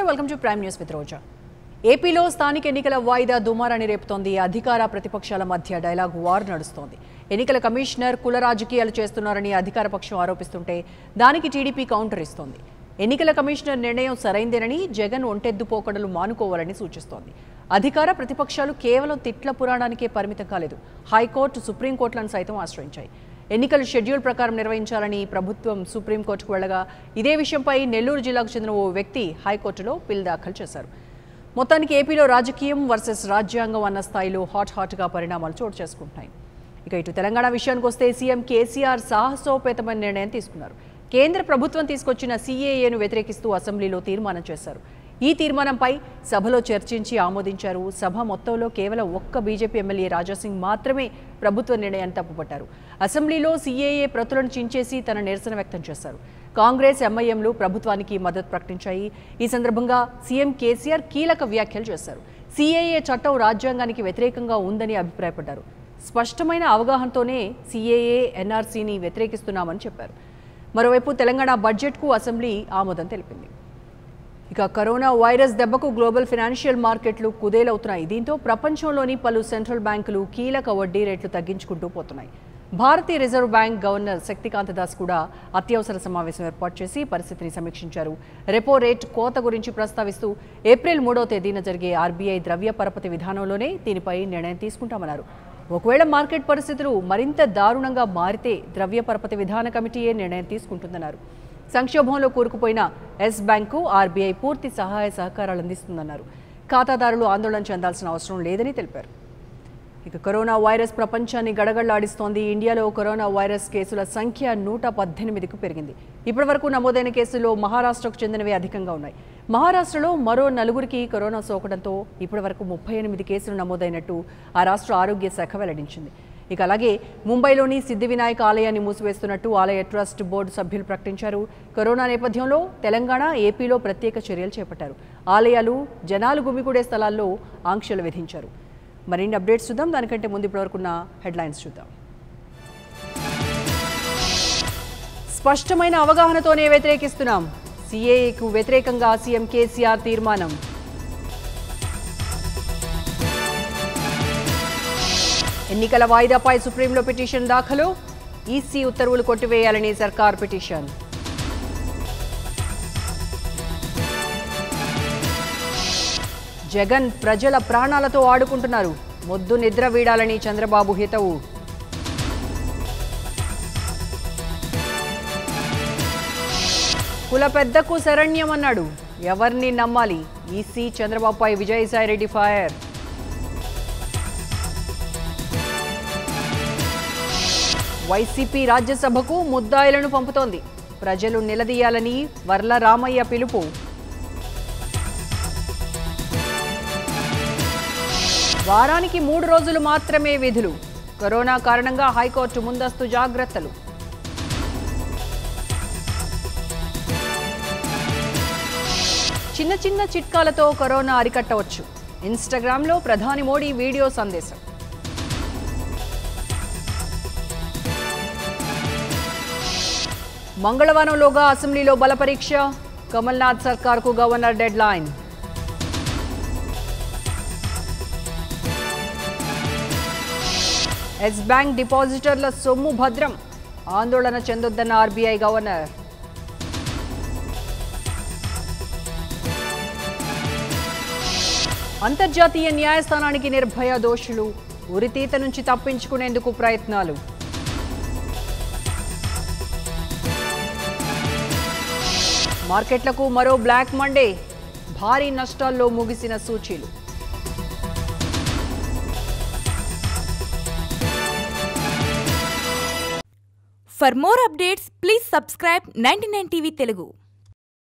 Welcome to Prime News with Roja ఏపీలో స్థానిక ఎన్నికల వాయిదా దుమారాన్ని రేపుతోంది అధికార ప్రతిపక్షాల మధ్య డైలాగ్ వార్ నడుస్తోంది ఎన్నికల కమిషనర్ కుల రాజకీయాలు చేస్తున్నారని అధికార పక్షం ఆరోపిస్తుంటే దానికి టీడీపీ కౌంటర్ ఇస్తోంది ఎన్నికల కమిషనర్ నిర్ణయం సరైందేనని జగన్ ఒంటెద్దు పోకడలు మానుకోవాలని సూచిస్తోంది అధికార ప్రతిపక్షాలు కేవలం తిట్ల పురాణానికే పరిమితం కాలేదు హైకోర్టు సుప్రీంకోర్టులను సైతం ఆశ్రయించాయి ఎన్నికలు షెడ్యూల్ ప్రకారం నిర్వహించాలని ప్రభుత్వం సుప్రీంకోర్టుకు వెళ్లగా ఇదే విషయంపై నెల్లూరు జిల్లాకు చెందిన ఓ వ్యక్తి హైకోర్టులో పిల్ దాఖలు చేశారు మొత్తానికి ఏపీలో రాజకీయం వర్సెస్ రాజ్యాంగం అన్న స్థాయిలో హాట్ హాట్గా పరిణామాలు చోటు చేసుకుంటున్నాయి ఇక ఇటు తెలంగాణ విషయానికి వస్తే సీఎం కేసీఆర్ సాహసోపేతమైన నిర్ణయం తీసుకున్నారు కేంద్ర ప్రభుత్వం తీసుకొచ్చిన సీఏఏను వ్యతిరేకిస్తూ అసెంబ్లీలో తీర్మానం చేశారు ఈ తీర్మానంపై సభలో చర్చించి ఆమోదించారు సభ మొత్తంలో కేవలం ఒక్క బీజేపీ ఎమ్మెల్యే రాజాసింగ్ మాత్రమే ప్రభుత్వ నిర్ణయాన్ని తప్పుపట్టారు అసెంబ్లీలో సీఏఏ ప్రతులను చించేసి తన నిరసన వ్యక్తం చేశారు కాంగ్రెస్ ఎంఐఎంలు ప్రభుత్వానికి మద్దతు ప్రకటించాయి ఈ సందర్భంగా సీఎం కేసీఆర్ కీలక వ్యాఖ్యలు చేశారు సీఏఏ చట్టం రాజ్యాంగానికి వ్యతిరేకంగా ఉందని అభిప్రాయపడ్డారు స్పష్టమైన అవగాహనతోనే సీఏఏ ఎన్ఆర్సీని వ్యతిరేకిస్తున్నామని చెప్పారు మరోవైపు తెలంగాణ బడ్జెట్కు అసెంబ్లీ ఆమోదం తెలిపింది ఇక కరోనా వైరస్ దెబ్బకు గ్లోబల్ ఫినాన్షియల్ మార్కెట్లు కుదేలవుతున్నాయి దీంతో ప్రపంచంలోని పలు సెంట్రల్ బ్యాంకులు కీలక వడ్డీ రేట్లు తగ్గించుకుంటూ పోతున్నాయి భారతీయ Reserve Bank governor Shaktikanta Das కూడా అత్యవసర సమావేశం ఏర్పాటు చేసి పరిస్థితిని సమీక్షించారు రెపో రేట్ కోత గురించి ప్రస్తావిస్తూ ఏప్రిల్ మూడో తేదీన జరిగే ఆర్బీఐ ద్రవ్య పరపతి విధానంలోనే దీనిపై నిర్ణయం తీసుకుంటామన్నారు ఒకవేళ మార్కెట్ పరిస్థితులు మరింత దారుణంగా మారితే ద్రవ్య పరపతి విధాన కమిటీయే నిర్ణయం తీసుకుంటుందన్నారు సంక్షోభంలో కూరుకుపోయిన ఎస్ బ్యాంకు ఆర్బీఐ పూర్తి సహాయ సహకారాలు అందిస్తుందన్నారు ఖాతాదారులు ఆందోళన చెందాల్సిన అవసరం లేదని తెలిపారు ఇక కరోనా వైరస్ ప్రపంచాన్ని గడగడలాడిస్తోంది ఇండియాలో కరోనా వైరస్ కేసుల సంఖ్య నూట పద్దెనిమిదికి పెరిగింది ఇప్పటివరకు నమోదైన కేసుల్లో మహారాష్ట్రకు చెందినవి అధికంగా ఉన్నాయి మహారాష్ట్రలో మరో నలుగురికి కరోనా సోకడంతో ఇప్పటివరకు ముప్పై ఎనిమిది కేసులు నమోదైనట్టు ఆ రాష్ట్ర ఆరోగ్య శాఖ వెల్లడించింది ఇక అలాగే ముంబైలోని సిద్ధి వినాయక ఆలయాన్ని మూసివేస్తున్నట్టు ఆలయ ట్రస్ట్ బోర్డు సభ్యులు ప్రకటించారు కరోనా నేపథ్యంలో తెలంగాణ ఏపీలో ప్రత్యేక చర్యలు చేపట్టారు ఆలయాలు జనాలు గుమిగూడే స్థలాల్లో ఆంక్షలు విధించారు మరిన్ని అప్డేట్స్ చూద్దాం దానికంటే ముందు ఇప్పటివరకున్న హెడ్లైన్స్ చూద్దాం స్పష్టమైన అవగాహనతోనే వ్యతిరేకిస్తున్నాం సీఏఏకు వ్యతిరేకంగా సీఎం కేసీఆర్ తీర్మానం ఎన్నికల వాయిదాపై సుప్రీంలో పిటిషన్ దాఖలు ఈసీ ఉత్తర్వులు కొట్టివేయాలని సర్కార్ పిటిషన్ జగన్ ప్రజల ప్రాణాలతో ఆడుకుంటున్నారు మొద్దు నిద్ర వీడాలని చంద్రబాబు హితవు కుల పెద్దకు శరణ్యమన్నాడు ఎవరిని నమ్మాలి ఈసీ చంద్రబాబుపై విజయసాయిరెడ్డి ఫైర్ వైసీపీ రాజ్యసభకు ముద్దాయిలను పంపుతోంది ప్రజలు నిలదీయాలని వర్ల రామయ్య పిలుపు వారానికి మూడు రోజులు మాత్రమే విధులు కరోనా కారణంగా హైకోర్టు ముందస్తు జాగ్రత్తలు చిన్న చిన్న చిట్కాలతో కరోనా అరికట్టవచ్చు ఇన్స్టాగ్రామ్లో ప్రధాని మోడీ వీడియో సందేశం మంగళవారంలోగా అసెంబ్లీలో బలపరీక్ష కమల్నాథ్ సర్కార్కు governor deadline Yes Bank డిపాజిటర్ల సొమ్ము భద్రం ఆందోళన చెందొద్దన్న ఆర్బీఐ గవర్నర్ అంతర్జాతీయ న్యాయస్థానానికి నిర్భయ దోషులు ఉరితీత నుంచి తప్పించుకునేందుకు ప్రయత్నాలు మార్కెట్లకు మరో బ్లాక్ మండే భారీ నష్టాల్లో ముగిసిన సూచీలు For more updates, please subscribe 99 TV Telugu.